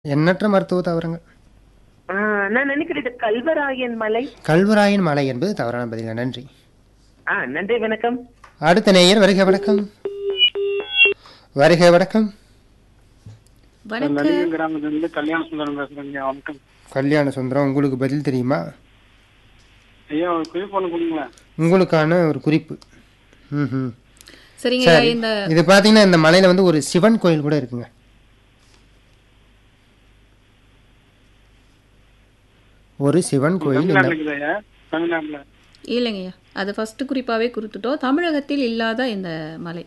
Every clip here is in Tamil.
எண்ணற்ற மருத்துவ தவறுங்கள் ஆ, நான் நினைக்கிறேன் இது கல்வராயன் மலை கல்வராயன் மலை என்பது தவறான பதில் நன்றி ஆ நன்றி வணக்கம் அடுத்த நேயர் வருக வணக்கம் வருக வணக்கம் வணக்கம் நடிகை கிராமத்திலிருந்து கல்யாண சுந்தரம் பேசுறேங்க வணக்கம் கல்யாண சுந்தரம் உங்களுக்கு பதில் தெரியுமா ஐயா ஒரு குறிப்பு ஒன்று கொடுங்களேன் உங்களுக்கான ஒரு குறிப்பு ம் சரிங்க சரி இந்த இது பார்த்தீங்கன்னா இந்த மலையில வந்து ஒரு சிவன் கோயில் கூட இருக்குங்க ஒரு சிவன் கோயில் இந்த தமிழ்நாட்டில் இருக்குது ஐயா தமிழ்நாட்டில் இல்லைங்கய்யா அது ஃபர்ஸ்ட் குறிப்பாவே குறித்துட்டோம் தமிழகத்தில் இல்லாத இந்த மலை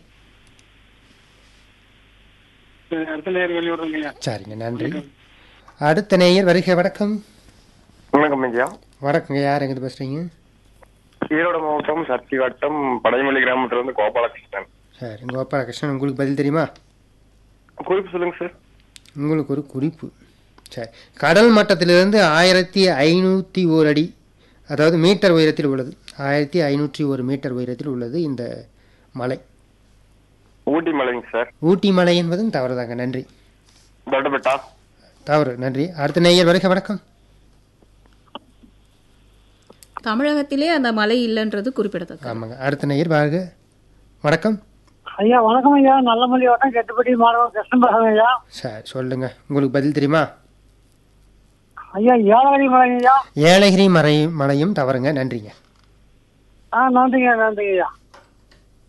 சரி, அடுத்த நேரம் வெளியிடுறேங்க ஐயா சரிங்க நன்றி அடுத்த நேயர் வருக வணக்கம் வணக்கம் ஐயா வணக்கங்க யார் எங்கிட்ட பேசுறீங்க ஈரோடு மாவட்டம் சக்தி வட்டம் படைமலை கிராமத்துல இருந்து கோபாலகிருஷ்ணன் சரி கோபாலகிருஷ்ணன் உங்களுக்கு பதில் தெரியுமா குறிப்பு சொல்லுங்க சார் உங்களுக்கு ஒரு குறிப்பு சரி கடல் மட்டத்திலிருந்து ஆயிரத்தி ஐநூற்றி ஒரு அடி அதாவது மீட்டர் உயரத்தில் உள்ளது ஆயிரத்தி ஐநூற்றி ஒரு மீட்டர் உயரத்தில் உள்ளது இந்த மலை ஊட்டி மலைங்க சார் ஊட்டி மலை என்பதும் தவறுதாங்க நன்றி தொட்டபெட்டா தவறு நன்றி அடுத்த நேயர் வருக வணக்கம் தமிழகத்திலே அந்த மலை இல்லைன்றது குறிப்பிடத்தக்கது ஆமாங்க அடுத்த நேயர் வருக வணக்கம் ஐயா வணக்கம் ஐயா நல்லமல்லி வட்டம் கெட்டுப்பட்டி மாணவன் கிருஷ்ணன் பேசுறேன் ஐயா சரி சொல்லுங்க உங்களுக்கு பதில் தெரியுமா ஐயா ஏழகிரி மலை ஐயா ஏலகிரி மலை மலையும் தவறுங்க நன்றிங்க ஆ நன்றிங்க நன்றிங்க ஐயா